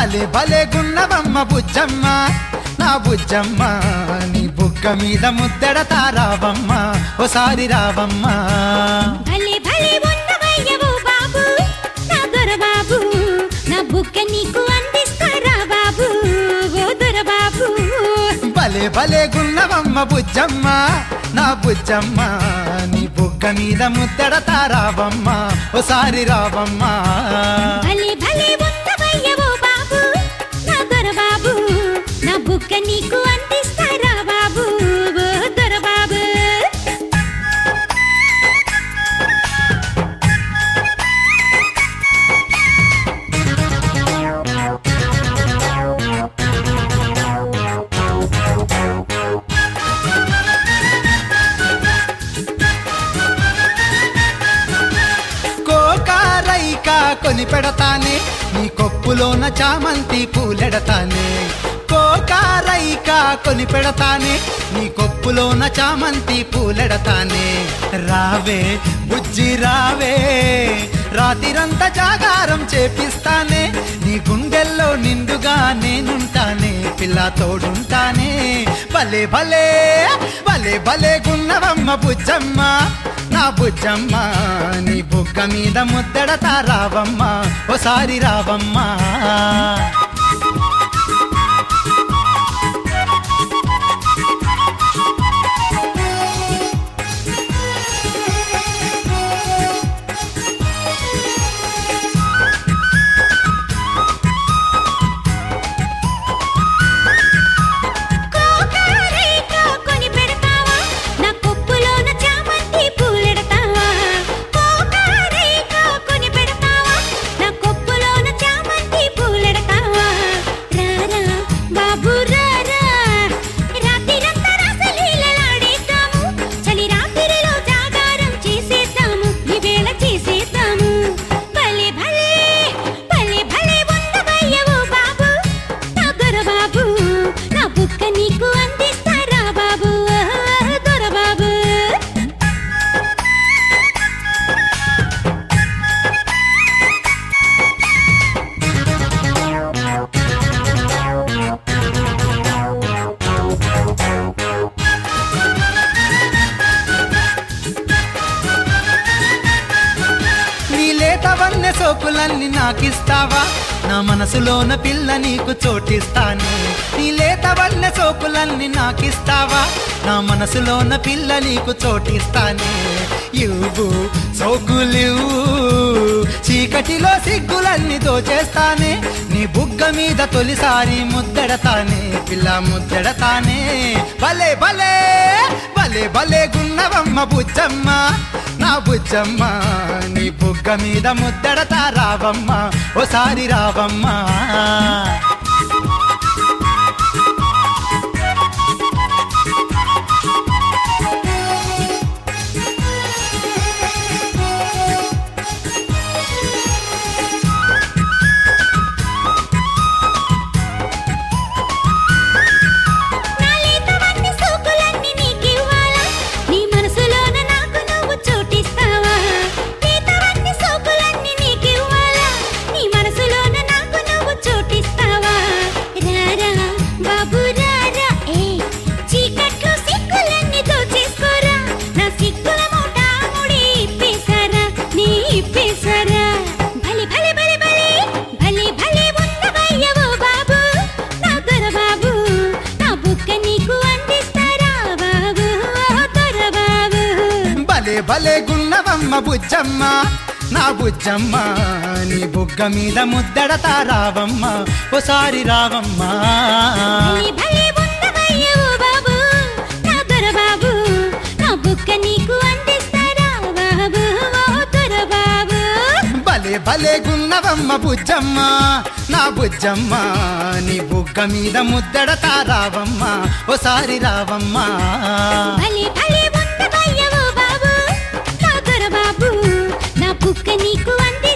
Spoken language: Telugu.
భలే భలే గున్నవమ్మ బుజ్జమ్మ నా బుజ్జమ్మ నీ బుగ్గ మీద ముద్దెడతా రావమ్మ ఓసారి రావమ్మ భలే భలే ఉన్నవయ్యవో బాబు నా దొరబాబు నా బుక్క నీకు అందిస్తారా బాబు ఓ దొరబాబు భలే భలే గున్నవమ్మ బుజ్జమ్మ నా బుజ్జమ్మ నీ బుగ్గ మీద ముద్దెడతా రావమ్మ ఓసారి రావమ్మ భలే భలే ఉన్నవయ్యవో బాబు నా దొరబాబు నా బుక్క నీకు అందిస్తారా బాబు ఓ దొరబాబు కోకారైక కొని పెడతానే నీ కొప్పులోన చామంతి పూలెడతానే కోకారైక కొని పెడతానే నీ కొప్పులోన చామంతి పూలెడతానే రావే బుజ్జి రావే రాతిరంతా జాగారం చేపిస్తానే నీ గుండెల్లో నిండుగా నేనుంటానే పిల్ల తోడుంటానే భలే భలే భలే భలే గున్నవమ్మ బుజ్జమ్మ నా బుజ్జమ్మ నీ బుగ్గ మీద ముద్దడతా రావమ్మ ఓసారి రావమ్మ కోకారేక కొని పెడతావా నా కొప్పులోన చామంతి పూలెడతావా కోకారేక కొని పెడతావా నా కొప్పులోన చామంతి పూలెడతావా రారా బాబు రారా రాత్రిరంతా రాసలీలలాడేద్దాము చలి రాత్రిలో జాగారం చేసేద్దాము ఈ వేళ చేసేద్దాము భలే భలే భలే భలే ఉండవయ్యవో బాబు నా దొరబాబు నా బుక్క నీకు అందిస్తారా బాబు ఆ, దొరబాబు నీ లేత వన్నె సోకులన్నీ నాకిస్తావా నా మనసులోన పిల్ల నీకు చోటిస్తాను నీ లేత వన్నె సోకులన్నీ నాకిస్తావా నా మనసులోన పిల్ల నీకు చోటిస్తానే ఇవ్వు సోకులివ్వు చీకటిలో సిగ్గులన్నీ దోచేస్తానే నీ బుగ్గ మీద తొలిసారి ముద్దెడతానే పిల్ల ముద్దెడతానే భలే భలే భలే భలే గున్నవమ్మ బుజ్జమ్మ నా బుజ్జమ్మ నీ బుగ్గ మీద ముద్దడతా రావమ్మ ఓసారి రావమ్మ నా లేతవన్నీ సోకులన్నీ నీకివ్వాలా నీ మనసులోన నాకు నువ్వు చోటిస్తావా లేతవన్నీ సోకులన్నీ నీకివ్వాలా నీ మనసులోన నాకు నువ్వు చోటిస్తావా రారా బాబు రారా ఏ చీకట్లో సిగ్గులన్నీ దోచేసుకోరా నా సిగ్గుల మూట ముడి ఇప్పేశారా నీ ఇప్పేశారా భలే భలే భలే భలే భలే భలే ఉన్నవయ్యవో బాబు నా దొరబాబు నా బుక్క నీకు అందిస్తారా బాబు ఓ దొరబాబు భలే భలే గున్నవమ్మ బుజ్జమ్మ నా బుజ్జమ్మ నీ బుగ్గ మీద ముద్దడతా రావమ్మ ఓసారి రావమ్మ భలే భలే ఉన్నవయ్యవో బాబు నా దొరబాబు నా బుక్క నీకు అందిస్తారా బాబు ఓ దొరబాబు భలే భలే గున్నవమ్మ బుజ్జమ్మ నా బుజ్జమ్మ నీ బుగ్గ మీద ముద్దడతా రావమ్మ ఓసారి రావమ్మ భలే భలే ఉన్నవయ్యవో బాబు నా దొరబాబు నా బుక్క నీకు అంది